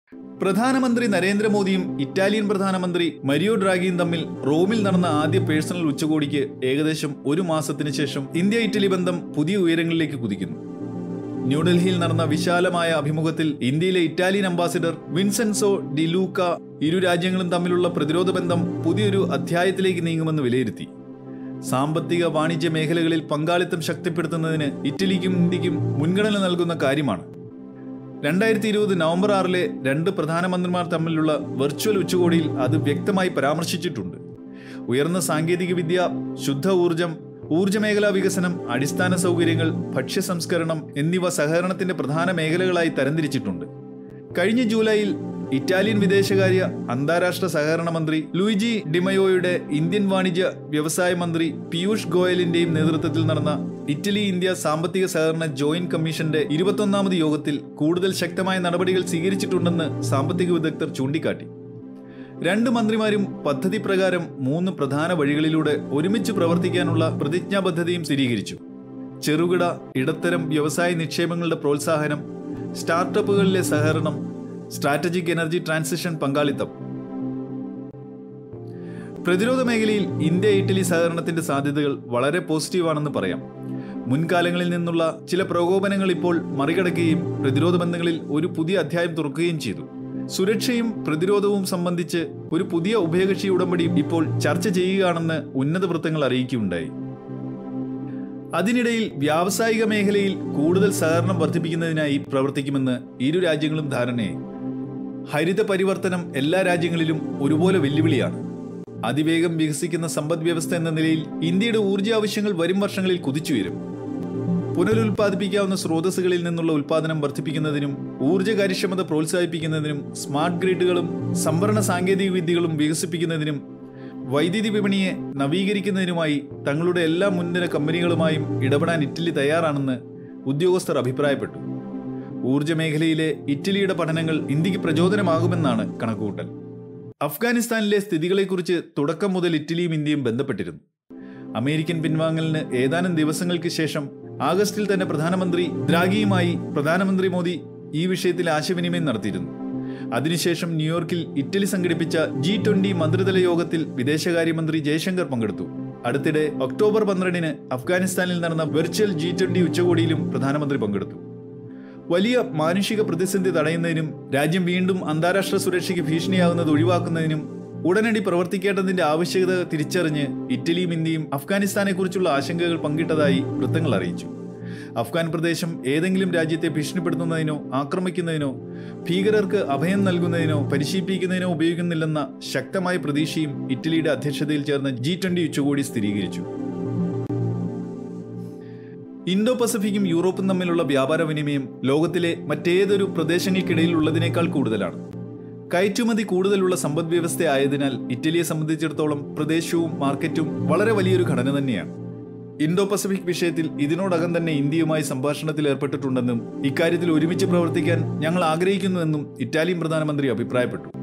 പ്രധാനമന്ത്രി നരേന്ദ്രമോദിയും ഇറ്റാലിയൻ പ്രധാനമന്ത്രി മരിയോ ഡ്രാഗിയും തമ്മിൽ റോമിൽ നടന്ന ആദ്യ പേഴ്സണൽ ഉച്ചകോടിക്ക് ഏകദേശം ഒരു മാസത്തിന് ശേഷം ഇന്ത്യ ഇറ്റലി ബന്ധം പുതിയ ഉയരങ്ങളിലേക്ക് കുതിക്കുന്നു ന്യൂഡൽഹിയിൽ നടന്ന വിശാലമായ അഭിമുഖത്തിൽ ഇന്ത്യയിലെ Italian ambassador Vincenzo De Luca ഇരു രാജ്യങ്ങളും തമ്മിലുള്ള പ്രതിരോധ ബന്ധം പുതിയൊരു അധ്യായത്തിലേക്ക് നീങ്ങുമെന്ന് വിലയിരുത്തി സാമ്പത്തിക വാണിജ്യ മേഖലകളിൽ പങ്കാളിത്തം ശക്തിപ്പെടുത്തുന്നതിന് ഇറ്റലിക്കും ഇന്ത്യക്കും മുൻഗണന നൽകുന്ന കാര്യമാണ് രണ്ടായിരത്തി ഇരുപത് നവംബർ ആറിലെ രണ്ട് പ്രധാനമന്ത്രിമാർ തമ്മിലുള്ള വെർച്വൽ ഉച്ചകോടിയിൽ അത് വ്യക്തമായി പരാമർശിച്ചിട്ടുണ്ട് ഉയർന്ന സാങ്കേതിക വിദ്യ ശുദ്ധ ഊർജം ഊർജ്ജമേഖലാ വികസനം അടിസ്ഥാന സൗകര്യങ്ങൾ ഭക്ഷ്യ സംസ്കരണം എന്നിവ സഹകരണത്തിന്റെ പ്രധാന മേഖലകളായി തരംതിരിച്ചിട്ടുണ്ട് കഴിഞ്ഞ ജൂലൈയിൽ ഇറ്റാലിയൻ വിദേശകാര്യ അന്താരാഷ്ട്ര സഹകരണ മന്ത്രി ലൂയിജി ഡിമയോയുടെ ഇന്ത്യൻ വാണിജ്യ വ്യവസായ മന്ത്രി പീയൂഷ് ഗോയലിന്റെയും നേതൃത്വത്തിൽ നടന്ന ഇറ്റലി ഇന്ത്യ സാമ്പത്തിക സഹകരണ ജോയിന്റ് കമ്മീഷന്റെ ഇരുപത്തൊന്നാമത് യോഗത്തിൽ കൂടുതൽ ശക്തമായ നടപടികൾ സ്വീകരിച്ചിട്ടുണ്ടെന്ന് സാമ്പത്തിക വിദഗ്ധർ ചൂണ്ടിക്കാട്ടി രണ്ട് മന്ത്രിമാരും പദ്ധതി പ്രകാരം മൂന്ന് പ്രധാന വഴികളിലൂടെ ഒരുമിച്ച് പ്രവർത്തിക്കാനുള്ള പ്രതിജ്ഞാബദ്ധതയും സ്ഥിരീകരിച്ചു ചെറുകിട ഇടത്തരം വ്യവസായ നിക്ഷേപങ്ങളുടെ പ്രോത്സാഹനം സ്റ്റാർട്ടപ്പുകളിലെ സഹകരണം സ്ട്രാറ്റജിക് എനർജി ട്രാൻസിഷൻ പങ്കാളിത്തം പ്രതിരോധ മേഖലയിൽ ഇന്ത്യ ഇറ്റലി സഹകരണത്തിന്റെ സാധ്യതകൾ വളരെ പോസിറ്റീവാണെന്ന് പറയാം മുൻകാലങ്ങളിൽ നിന്നുള്ള ചില പ്രകോപനങ്ങൾ ഇപ്പോൾ മറികടക്കുകയും പ്രതിരോധ ബന്ധങ്ങളിൽ ഒരു പുതിയ അധ്യായം തുറക്കുകയും ചെയ്തു സുരക്ഷയും പ്രതിരോധവും സംബന്ധിച്ച് ഒരു പുതിയ ഉഭയകക്ഷി ഉടമ്പടി ഇപ്പോൾ ചർച്ച ചെയ്യുകയാണെന്ന് ഉന്നത വൃത്തങ്ങൾ അറിയിക്കുകയുണ്ടായി അതിനിടയിൽ വ്യാവസായിക മേഖലയിൽ കൂടുതൽ സഹകരണം വർദ്ധിപ്പിക്കുന്നതിനായി പ്രവർത്തിക്കുമെന്ന് ഇരു രാജ്യങ്ങളും ധാരണയായി ഹരിത പരിവർത്തനം എല്ലാ രാജ്യങ്ങളിലും ഒരുപോലെ വെല്ലുവിളിയാണ് അതിവേഗം വികസിക്കുന്ന സമ്പദ് വ്യവസ്ഥ എന്ന നിലയിൽ ഇന്ത്യയുടെ ഊർജ്ജ ആവശ്യങ്ങൾ വരും വർഷങ്ങളിൽ കുതിച്ചുയരും പുനരുൽപ്പാദിപ്പിക്കാവുന്ന സ്രോതസ്സുകളിൽ നിന്നുള്ള ഉൽപ്പാദനം വർദ്ധിപ്പിക്കുന്നതിനും ഊർജ്ജ കാര്യക്ഷമത പ്രോത്സാഹിപ്പിക്കുന്നതിനും സ്മാർട്ട് ഗ്രിഡുകളും സംഭരണ സാങ്കേതിക വിദ്യകളും വികസിപ്പിക്കുന്നതിനും വൈദ്യുതി വിപണിയെ നവീകരിക്കുന്നതിനുമായി തങ്ങളുടെ എല്ലാ മുൻനിര കമ്പനികളുമായും ഇടപെടാൻ ഇറ്റലി തയ്യാറാണെന്ന് ഉദ്യോഗസ്ഥർ അഭിപ്രായപ്പെട്ടു ഊർജ്ജ മേഖലയിലെ ഇറ്റലിയുടെ പഠനങ്ങൾ ഇന്ത്യക്ക് പ്രചോദനമാകുമെന്നാണ് കണക്കുകൂട്ടൽ അഫ്ഗാനിസ്ഥാനിലെ സ്ഥിതികളെക്കുറിച്ച് തുടക്കം മുതൽ ഇറ്റലിയും ഇന്ത്യയും ബന്ധപ്പെട്ടിരുന്നു അമേരിക്കൻ പിൻവാങ്ങലിന് ഏതാനും ദിവസങ്ങൾക്ക് ശേഷം ആഗസ്റ്റിൽ തന്നെ പ്രധാനമന്ത്രി ദ്രാഗിയുമായി പ്രധാനമന്ത്രി മോദി ഈ വിഷയത്തിൽ ആശയവിനിമയം നടത്തിയിരുന്നു അതിനുശേഷം ന്യൂയോർക്കിൽ ഇറ്റലി സംഘടിപ്പിച്ച ജി ട്വന്റി മന്ത്രിതല യോഗത്തിൽ വിദേശകാര്യമന്ത്രി ജയശങ്കർ പങ്കെടുത്തു അടുത്തിടെ ഒക്ടോബർ പന്ത്രണ്ടിന് അഫ്ഗാനിസ്ഥാനിൽ നടന്ന വെർച്വൽ ജി ട്വന്റി ഉച്ചകോടിയിലും പ്രധാനമന്ത്രി പങ്കെടുത്തു വലിയ മാനുഷിക പ്രതിസന്ധി തടയുന്നതിനും രാജ്യം വീണ്ടും അന്താരാഷ്ട്ര സുരക്ഷയ്ക്ക് ഭീഷണിയാകുന്നത് ഒഴിവാക്കുന്നതിനും ഉടനടി പ്രവർത്തിക്കേണ്ടതിന്റെ ആവശ്യകത തിരിച്ചറിഞ്ഞ് ഇറ്റലിയും ഇന്ത്യയും അഫ്ഗാനിസ്ഥാനെക്കുറിച്ചുള്ള ആശങ്കകൾ പങ്കിട്ടതായി വൃത്തങ്ങൾ അറിയിച്ചു അഫ്ഗാൻ പ്രദേശം ഏതെങ്കിലും രാജ്യത്തെ ഭീഷണിപ്പെടുത്തുന്നതിനോ ആക്രമിക്കുന്നതിനോ ഭീകരർക്ക് അഭയം നൽകുന്നതിനോ പരിശീലിപ്പിക്കുന്നതിനോ ഉപയോഗിക്കുന്നില്ലെന്ന ശക്തമായ പ്രതീക്ഷയും ഇറ്റലിയുടെ അധ്യക്ഷതയിൽ ചേർന്ന ജി ട്വന്റി ഉച്ചകോടി സ്ഥിരീകരിച്ചു ഇന്തോ പസഫിക്കും യൂറോപ്പും തമ്മിലുള്ള വ്യാപാര വിനിമയം ലോകത്തിലെ മറ്റേതൊരു പ്രദേശങ്ങൾക്കിടയിൽ ഉള്ളതിനേക്കാൾ കൂടുതലാണ് കയറ്റുമതി കൂടുതലുള്ള സമ്പദ് വ്യവസ്ഥ ആയതിനാൽ ഇറ്റലിയെ സംബന്ധിച്ചിടത്തോളം പ്രദേശവും മാർക്കറ്റും വളരെ വലിയൊരു ഘടന തന്നെയാണ് ഇന്തോ പസഫിക് വിഷയത്തിൽ ഇതിനോടകം തന്നെ ഇന്ത്യയുമായി സംഭാഷണത്തിൽ ഏർപ്പെട്ടിട്ടുണ്ടെന്നും ഇക്കാര്യത്തിൽ ഒരുമിച്ച് പ്രവർത്തിക്കാൻ ഞങ്ങൾ ആഗ്രഹിക്കുന്നുവെന്നും ഇറ്റാലിയൻ പ്രധാനമന്ത്രി അഭിപ്രായപ്പെട്ടു